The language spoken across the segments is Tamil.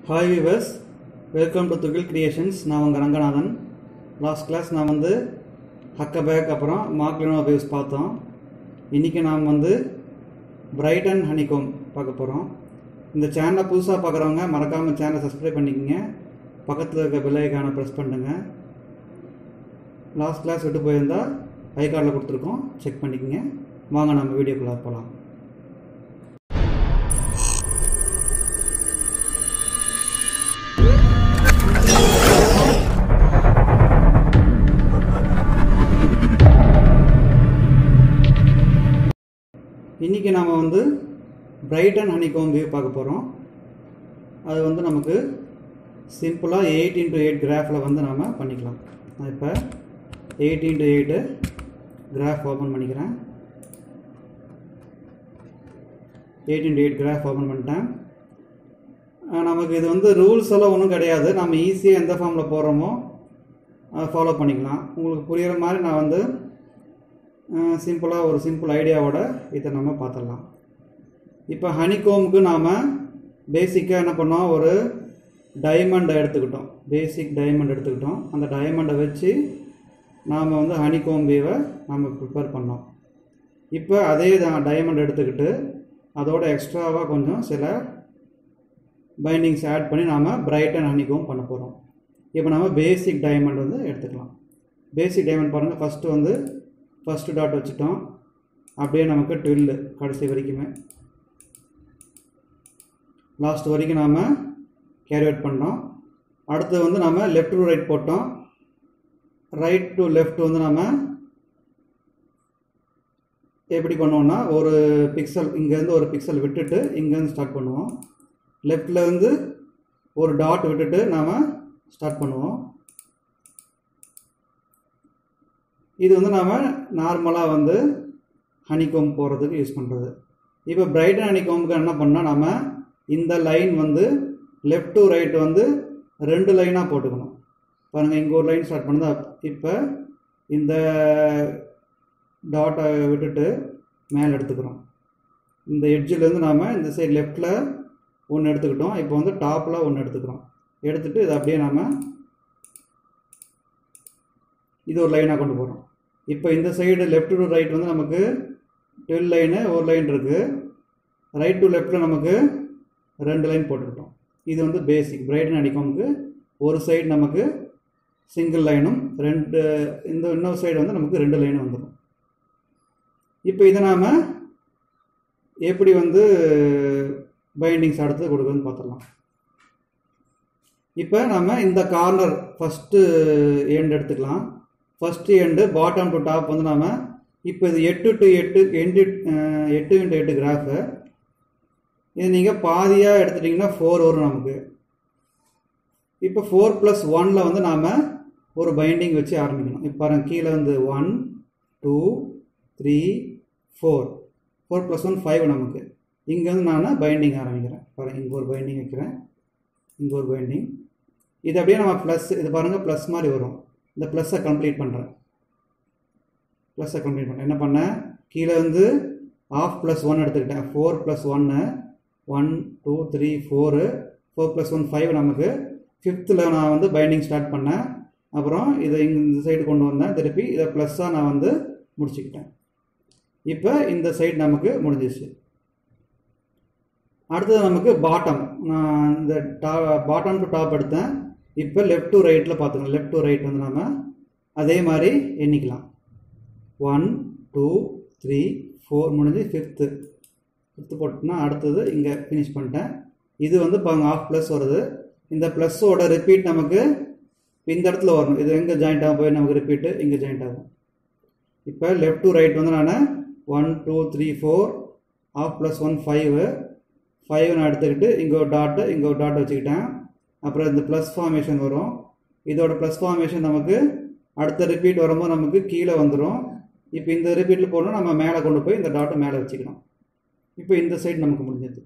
hi viewers welcome to Thugil creations நான் உங்கள் ரங்கநாதன் லாஸ்ட் கிளாஸ் நான் வந்து ஹக்கபேக் அப்புறம் மார்க்லினோ வேவ்ஸ் பார்த்தோம் இன்றைக்கி நாம் வந்து பிரைட் அண்ட் ஹனிகோம் பார்க்க போகிறோம் இந்த சேனலை புதுசாக பார்க்குறவங்க மறக்காமல் சேனலை சப்ஸ்கிரைப் பண்ணிக்கோங்க பக்கத்தில் இருக்க பெல் ஐக்கானை ப்ரெஸ் பண்ணுங்க லாஸ்ட் கிளாஸ் விட்டு போயிருந்தா ஐ கார்டில் கொடுத்துருக்கோம் செக் பண்ணிக்கோங்க வாங்க நம்ம வீடியோக்குள்ளே போகலாம் இன்றைக்கி நாம் வந்து பிரைட் அண்ட் ஹனிகோம் வியூ பார்க்க போகிறோம் அது வந்து நமக்கு சிம்பிளாக எயிட் இன்ட்டு எயிட் கிராஃபில் வந்து நாம் பண்ணிக்கலாம் நான் இப்போ eight into eight graph open பண்ணிக்கிறேன் eight into eight graph open பண்ணிட்டேன் அஹ் நமக்கு இது வந்து ரூல்ஸ் எல்லாம் ஒன்றும் கிடையாது நம்ம ஈஸியாக எந்த ஃபார்மில் போடுறோமோ அதை ஃபாலோ பண்ணிக்கலாம் உங்களுக்கு புரிகிற மாதிரி நான் வந்து சிம்பிளாக ஒரு சிம்பிள் ஐடியாவோட இதை நம்ம பார்த்துடலாம் இப்போ ஹனிகோமுக்கு நாம் பேசிக்காக என்ன பண்ணோம் ஒரு டைமண்டை எடுத்துக்கிட்டோம் பேசிக் டைமண்ட் எடுத்துக்கிட்டோம் அந்த டைமண்டை வச்சு நாம் வந்து ஹனிகோம் வீவை நம்ம ப்ரிப்பேர் பண்ணோம் இப்போ அதே டைமண்ட் எடுத்துக்கிட்டு அதோட எக்ஸ்ட்ராவாக கொஞ்சம் சில பைண்டிங்ஸ் ஆட் பண்ணி நாம் பிரைட் அண்ட் ஹனிகோம் பண்ண போகிறோம் இப்போ நம்ம பேசிக் டைமண்ட் வந்து எடுத்துக்கலாம் பேசிக் டைமண்ட் பாருங்கள் ஃபஸ்ட்டு வந்து ஃபஸ்ட்டு டாட் வச்சுட்டோம் அப்படியே நமக்கு ட்வில்லு கடைசி வரைக்குமே லாஸ்ட் வரைக்கும் நாம் கேரி அவுட் பண்ணோம் அடுத்து வந்து நம்ம லெஃப்ட் டு ரைட் போட்டோம் ரைட் டு லெஃப்ட் வந்து நம்ம எப்படி பண்ணுவோம்னா ஒரு பிக்சல் இங்கேருந்து ஒரு பிக்சல் விட்டுட்டு இங்கேருந்து ஸ்டார்ட் பண்ணுவோம் லெஃப்டில் இருந்து ஒரு டாட் விட்டுட்டு நாம் ஸ்டார்ட் பண்ணுவோம் இது வந்து நாம் நார்மலாக வந்து ஹனிகோம் போகிறதுக்கு யூஸ் பண்ணுறது இப்போ பிரைட் ஹனிகோமுக்கு என்ன பண்ணால் நம்ம இந்த லைன் வந்து லெஃப்ட் டு ரைட் வந்து ரெண்டு லைனாக போட்டுக்கணும் பாருங்கள் இங்கே ஒரு லைன் ஸ்டார்ட் பண்ணுதா இப்போ இந்த டாட்டை விட்டுட்டு மேலே எடுத்துக்கிறோம் இந்த எட்ஜிலேருந்து நாம் இந்த சைடு லெஃப்டில் ஒன்று எடுத்துக்கிட்டோம் இப்போ வந்து டாப்பில் ஒன்று எடுத்துக்கிறோம் எடுத்துகிட்டு இதை அப்படியே நாம் இது ஒரு லைனாக கொண்டு போகிறோம் இப்போ இந்த சைடு லெஃப்ட் டு ரைட் வந்து நமக்கு டுவெல் லைனு ஒரு லைன் இருக்குது ரைட் டு லெஃப்ட்டில் நமக்கு ரெண்டு லைன் போட்டுக்கிட்டோம் இது வந்து பேசிக் பிரைடன் அடிக்கோமுக்கு ஒரு சைடு நமக்கு சிங்கிள் லைனும் ரெண்டு இந்த இன்னொரு சைடு வந்து நமக்கு ரெண்டு லைனும் வந்துடும் இப்போ இதை நாம் எப்படி வந்து பைண்டிங்ஸ் அடுத்து கொடுக்குறதுன்னு பார்த்துடலாம் இப்போ நம்ம இந்த கார்னர் ஃபஸ்ட்டு எண்ட் எடுத்துக்கலாம் first end bottom to top வந்து நாம் இப்போ இது எட்டு டு எட்டு எண்டு எட்டு இன்ட்டு எட்டு கிராஃபு இது நீங்கள் பாதியாக எடுத்துட்டிங்கன்னா ஃபோர் வரும் நமக்கு இப்போ ஃபோர் ப்ளஸ் ஒனில் வந்து நாம் ஒரு பைண்டிங் வச்சு ஆரம்பிக்கணும் இப்போ பாருங்க கீழே வந்து one two three four four plus one five நமக்கு இங்கே வந்து நான் பைண்டிங் ஆரம்பிக்கிறேன் பாருங்கள் இங்கே ஒரு பைண்டிங் வைக்கிறேன் இங்கே ஒரு பைண்டிங் இது அப்படியே நம்ம ப்ளஸ் இது பாருங்கள் ப்ளஸ் மாதிரி வரும் இந்த ப்ளஸ்ஸை கம்ப்ளீட் பண்ணுறேன் ப்ளஸ்ஸை கம்ப்ளீட் பண்ணுறேன் என்ன பண்ணேன் கீழே வந்து ஆஃப் ப்ளஸ் ஒன் எடுத்துக்கிட்டேன் ஃபோர் ப்ளஸ் ஒன்று one two three four four plus one five நமக்கு ஃபிஃப்த்தில் நான் வந்து பைண்டிங் ஸ்டார்ட் பண்ணேன் அப்புறம் இதை இந்த சைடு கொண்டு வந்தேன் திருப்பி இதை ப்ளஸ்ஸாக நான் வந்து முடிச்சுக்கிட்டேன் இப்போ இந்த சைடு நமக்கு முடிஞ்சிச்சு அடுத்தது நமக்கு பாட்டம் நான் இந்த டா பாட்டம் டு டாப் எடுத்தேன் இப்போ லெஃப்ட் டு ரைட்டில் பார்த்துக்கலாம் லெஃப்ட் டு ரைட் வந்து நம்ம அதே மாதிரி எண்ணிக்கலாம் ஒன் டூ த்ரீ ஃபோர் முடிஞ்சு ஃபிஃப்த்து ஃபிஃப்த்து போட்டோம்னா அடுத்தது இங்கே ஃபினிஷ் பண்ணிட்டேன் இது வந்து இப்போ அங்கே ஆஃப் ப்ளஸ் வருது இந்த ப்ளஸ்ஸோட ரிப்பீட் நமக்கு இந்த இடத்துல வரணும் இது எங்கே ஜாயிண்ட் ஆகும் போய் நமக்கு ரிப்பீட்டு இங்கே ஜாயிண்ட் ஆகும் இப்போ லெஃப்ட் டு ரைட் வந்து நான் one two three four off plus one five five நான் எடுத்துக்கிட்டு இங்கே ஒரு டாட்டு இங்கே ஒரு டாட் வச்சுக்கிட்டேன் அப்புறம் இந்த ப்ளஸ் ஃபார்மேஷன் வரும் இதோட ப்ளஸ் ஃபார்மேஷன் நமக்கு அடுத்த ரிப்பீட் வரும்போது நமக்கு கீழே வந்துடும் இப்போ இந்த ரிப்பீட்டில் போடணும் நம்ம மேலே கொண்டு போய் இந்த டாட்டை மேலே வச்சுக்கணும் இப்போ இந்த சைடு நமக்கு முடிஞ்சது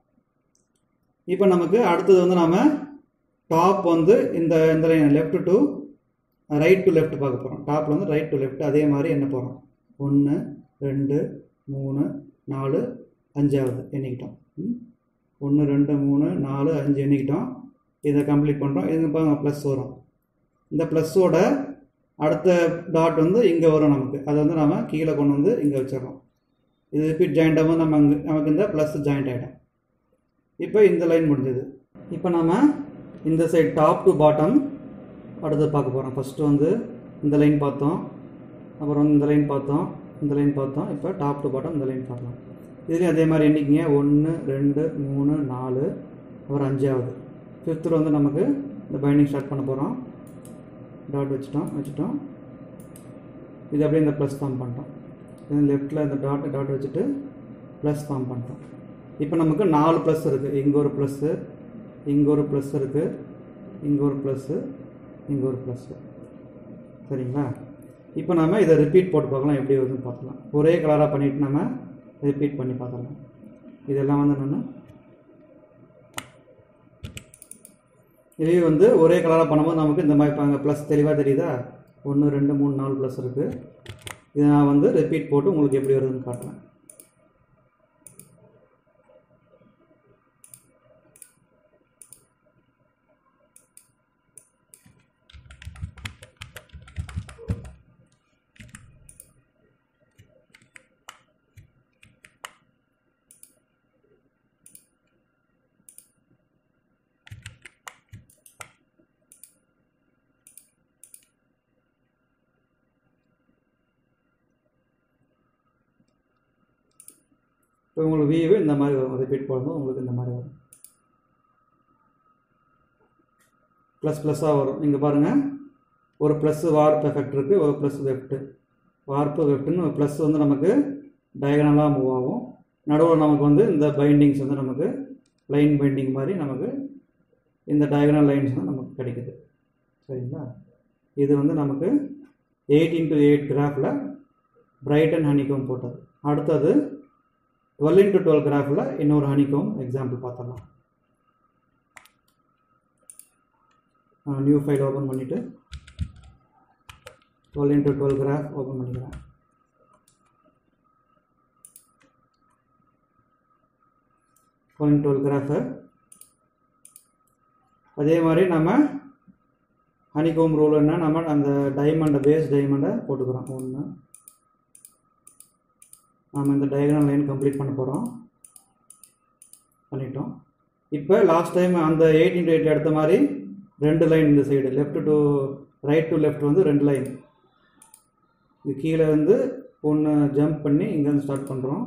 இப்போ நமக்கு அடுத்தது வந்து நம்ம டாப் வந்து இந்த இந்த line left to right to left பார்க்க போகிறோம் டாப்பில் வந்து ரைட் டு லெஃப்ட் அதே மாதிரி என்ன போகிறோம் ஒன்று ரெண்டு மூணு நாலு அஞ்சாவது எண்ணிக்கிட்டோம் ஒன்று ரெண்டு மூணு நாலு அஞ்சு எண்ணிக்கிட்டோம் இதை கம்ப்ளீட் பண்ணுறோம் இது பாருங்க ப்ளஸ் வரும் இந்த ப்ளஸ்ஸோட அடுத்த டாட் வந்து இங்கே வரும் நமக்கு அதை வந்து நம்ம கீழே கொண்டு வந்து இங்கே வச்சிடறோம் இது ரிப்பீட் ஜாயிண்ட் ஆகும்போது நம்ம அங்கே நமக்கு இந்த ப்ளஸ் ஜாயிண்ட் ஆகிடும் இப்போ இந்த லைன் முடிஞ்சது இப்போ நம்ம இந்த சைடு டாப் டு பாட்டம் அடுத்து பார்க்க போகிறோம் ஃபஸ்ட்டு வந்து இந்த லைன் பார்த்தோம் அப்புறம் இந்த லைன் பார்த்தோம் இந்த லைன் பார்த்தோம் இப்போ டாப் டு பாட்டம் இந்த லைன் பார்க்கலாம் இதுலேயும் அதே மாதிரி எண்ணிக்கிங்க ஒன்று ரெண்டு மூணு நாலு அப்புறம் அஞ்சாவது ஃபிஃப்த்தில் வந்து நமக்கு இந்த பைண்டிங் ஸ்டார்ட் பண்ண போகிறோம் டாட் வச்சுட்டோம் வச்சுட்டோம் இது அப்படியே இந்த ப்ளஸ் ஃபார்ம் பண்ணிட்டோம் இது லெஃப்ட்டில் இந்த டாட் டாட் வச்சுட்டு ப்ளஸ் ஃபார்ம் பண்ணிட்டோம் இப்போ நமக்கு நாலு ப்ளஸ் இருக்குது இங்கே ஒரு ப்ளஸ்ஸு இங்கே ஒரு ப்ளஸ் இருக்குது இங்கே ஒரு ப்ளஸ்ஸு இங்கே ஒரு ப்ளஸ்ஸு சரிங்களா இப்போ நம்ம இதை ரிப்பீட் போட்டு பார்க்கலாம் எப்படி வருதுன்னு பார்க்கலாம் ஒரே கலராக பண்ணிவிட்டு நம்ம ரிப்பீட் பண்ணி பார்க்கலாம் இதெல்லாம் வந்து நான் இதே வந்து ஒரே கலராக பண்ணும்போது நமக்கு இந்த மாதிரி பாருங்க ப்ளஸ் தெளிவாக தெரியுதா ஒன்று ரெண்டு மூணு நாலு ப்ளஸ் இருக்குது இதை நான் வந்து ரிப்பீட் போட்டு உங்களுக்கு எப்படி வருதுன்னு காட்டுறேன் இப்போ உங்களுக்கு வியூ இந்த மாதிரி வரும் ரிப்பீட் போடும்போது உங்களுக்கு இந்த மாதிரி வரும் ப்ளஸ் ப்ளஸ்ஸாக வரும் நீங்கள் பாருங்கள் ஒரு ப்ளஸ் வார்ப் எஃபெக்ட் இருக்குது ஒரு ப்ளஸ் வெஃப்ட்டு வார்ப்பு வெஃப்ட்டுன்னு ப்ளஸ் வந்து நமக்கு டயகனலாக மூவ் ஆகும் நடுவில் நமக்கு வந்து இந்த பைண்டிங்ஸ் வந்து நமக்கு லைன் பைண்டிங் மாதிரி நமக்கு இந்த டயகனல் லைன்ஸ் வந்து நமக்கு கிடைக்குது சரிங்களா இது வந்து நமக்கு எயிட் இன்ட்டு எயிட் கிராஃபில் பிரைட் அண்ட் ஹனிகோம் போட்டது அடுத்தது டுவெல் இன்ட்டு டுவெல் கிராஃபில் இன்னொரு ஹனிகோம் எக்ஸாம்பிள் பார்த்துடலாம் நியூ ஃபைல் ஓப்பன் பண்ணிவிட்டு twelve into twelve graph open பண்ணிக்கிறேன் டுவெல் இன்ட்டு டுவெல் கிராஃபு அதே மாதிரி நம்ம ஹனிகோம் ரூல் என்ன நம்ம அந்த டைமண்டை பேஸ் டைமண்டை போட்டுக்கிறோம் ஒன்று நாம் இந்த டயக்ராம் லைன் கம்ப்ளீட் பண்ண போகிறோம் பண்ணிட்டோம் இப்போ லாஸ்ட் டைம் அந்த எயிட் இன்ட்டு எயிட் எடுத்த மாதிரி ரெண்டு லைன் இந்த side left to right to left வந்து ரெண்டு லைன் இது கீழே வந்து ஒன்று ஜம்ப் பண்ணி இங்கேருந்து ஸ்டார்ட் பண்ணுறோம்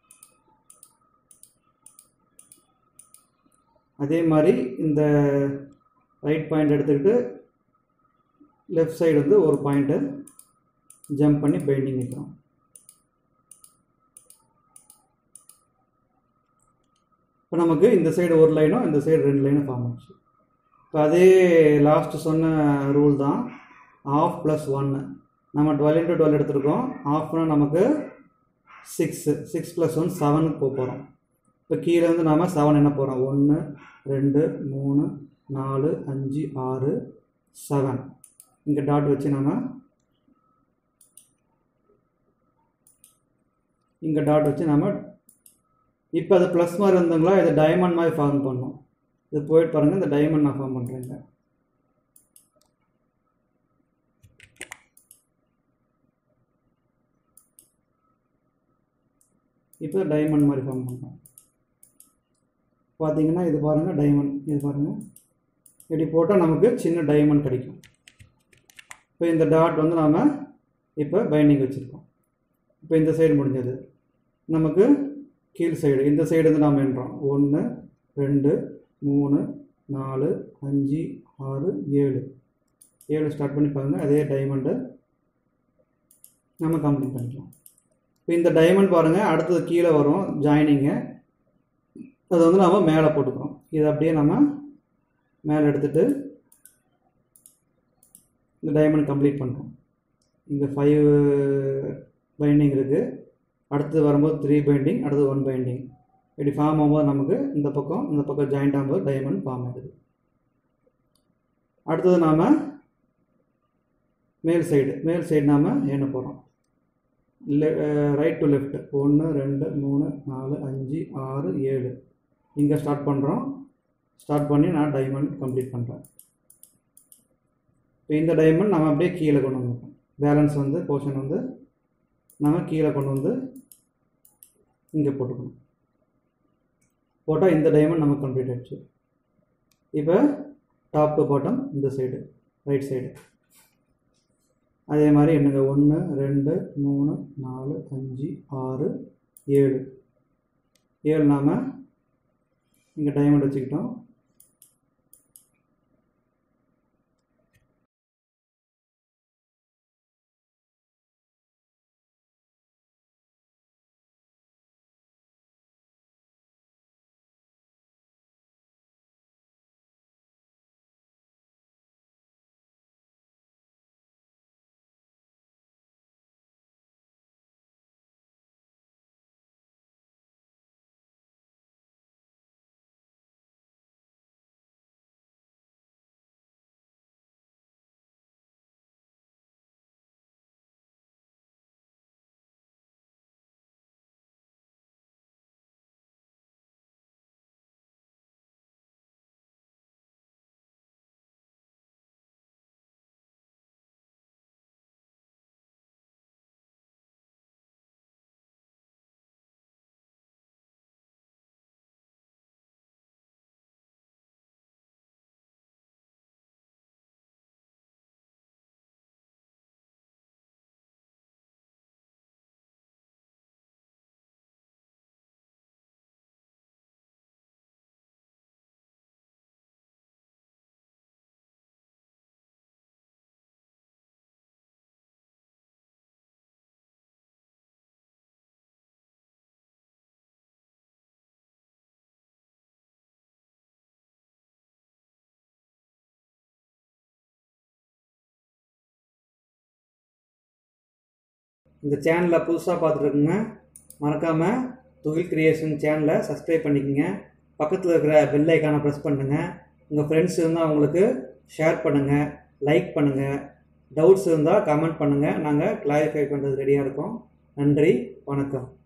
அதே மாதிரி இந்த ரைட் பாயிண்ட் எடுத்துக்கிட்டு லெஃப்ட் சைடு வந்து ஒரு பாயிண்ட்டு ஜம்ப் பண்ணி பெயிண்டிங் வைக்கிறோம் இப்போ நமக்கு இந்த சைடு ஒரு லைனும் இந்த சைடு ரெண்டு லைனும் ஃபார்ம் ஆச்சு இப்போ அதே லாஸ்ட் சொன்ன ரூல் தான் ஆஃப் ப்ளஸ் ஒன்று நம்ம டுவெல் இன்ட்டு டுவெல் எடுத்திருக்கோம் ஆஃப்னா நமக்கு சிக்ஸு சிக்ஸ் ப்ளஸ் ஒன் செவனுக்கு போக போகிறோம் இப்போ கீழே வந்து நாம் செவன் என்ன போகிறோம் ஒன்று ரெண்டு மூணு நாலு அஞ்சு ஆறு செவன் இங்கே டாட் வச்சு நம்ம இங்கே டாட் வச்சு நம்ம இப்போ அது ப்ளஸ் மாதிரி இருந்தங்களா இது டைமண்ட் மாதிரி ஃபார்ம் பண்ணும் இது போயிட்டு பாருங்கள் இந்த டைமண்ட் நான் ஃபார்ம் பண்ணுறேங்க இப்போ டைமண்ட் மாதிரி ஃபார்ம் பண்ணுறோம் பார்த்தீங்கன்னா இது பாருங்கள் டைமண்ட் இது பாருங்கள் இப்படி போட்டால் நமக்கு சின்ன டைமண்ட் கிடைக்கும் இப்போ இந்த டாட் வந்து நாம் இப்போ பைண்டிங் வச்சுருக்கோம் இப்போ இந்த சைடு முடிஞ்சது நமக்கு கீழ் சைடு இந்த சைடு வந்து நாம் என்றோம் ஒன்று ரெண்டு மூணு நாலு அஞ்சு ஆறு ஏழு ஏழு ஸ்டார்ட் பண்ணி பாருங்கள் அதே டைமண்டை நம்ம கம்ப்ளீட் பண்ணிக்கலாம் இப்போ இந்த டைமண்ட் பாருங்கள் அடுத்தது கீழே வரும் ஜாயினிங்கு அதை வந்து நாம் மேலே போட்டுக்கிறோம் இதை அப்படியே நம்ம மேலே எடுத்துகிட்டு இந்த டைமண்ட் கம்ப்ளீட் பண்ணுறோம் இங்கே ஃபைவ் பைண்டிங் இருக்குது அடுத்து வரும்போது த்ரீ பைண்டிங் அடுத்து ஒன் பைண்டிங் இப்படி ஃபார்ம் ஆகும்போது நமக்கு இந்த பக்கம் இந்த பக்கம் ஜாயிண்ட் ஆகும்போது டைமண்ட் ஃபார்ம் ஆகுது அடுத்தது நாம் மேல் சைடு மேல் சைடு நாம் எண்ண போகிறோம் லெ ரைட் டு லெஃப்ட் ஒன்று ரெண்டு மூணு நாலு அஞ்சு ஆறு ஏழு இங்கே ஸ்டார்ட் பண்ணுறோம் ஸ்டார்ட் பண்ணி நான் டைமண்ட் கம்ப்ளீட் பண்ணுறேன் இப்போ இந்த டைமண்ட் நம்ம அப்படியே கீழே கொண்டு வந்துருக்கோம் பேலன்ஸ் வந்து போர்ஷன் வந்து நம்ம கீழே கொண்டு வந்து இங்கே போட்டுக்கணும் போட்டால் இந்த டைமண்ட் நமக்கு கம்ப்ளீட் ஆயிடுச்சு இப்போ டாப் டு பாட்டம் இந்த சைடு ரைட் சைடு அதே மாதிரி என்னங்க ஒன்று ரெண்டு மூணு நாலு அஞ்சு ஆறு ஏழு ஏழு நாம் இங்கே டைமண்ட் வச்சுக்கிட்டோம் இந்த சேனலை புதுசாக பார்த்துருக்குங்க மறக்காமல் துகில் கிரியேஷன் சேனலை சப்ஸ்கிரைப் பண்ணிக்கோங்க பக்கத்தில் இருக்கிற பெல் ஐக்கானை ப்ரெஸ் பண்ணுங்கள் உங்கள் ஃப்ரெண்ட்ஸ் இருந்தால் அவங்களுக்கு ஷேர் பண்ணுங்கள் லைக் பண்ணுங்கள் டவுட்ஸ் இருந்தால் கமெண்ட் பண்ணுங்கள் நாங்கள் கிளாரிஃபை பண்ணுறது ரெடியாக இருக்கோம் நன்றி வணக்கம்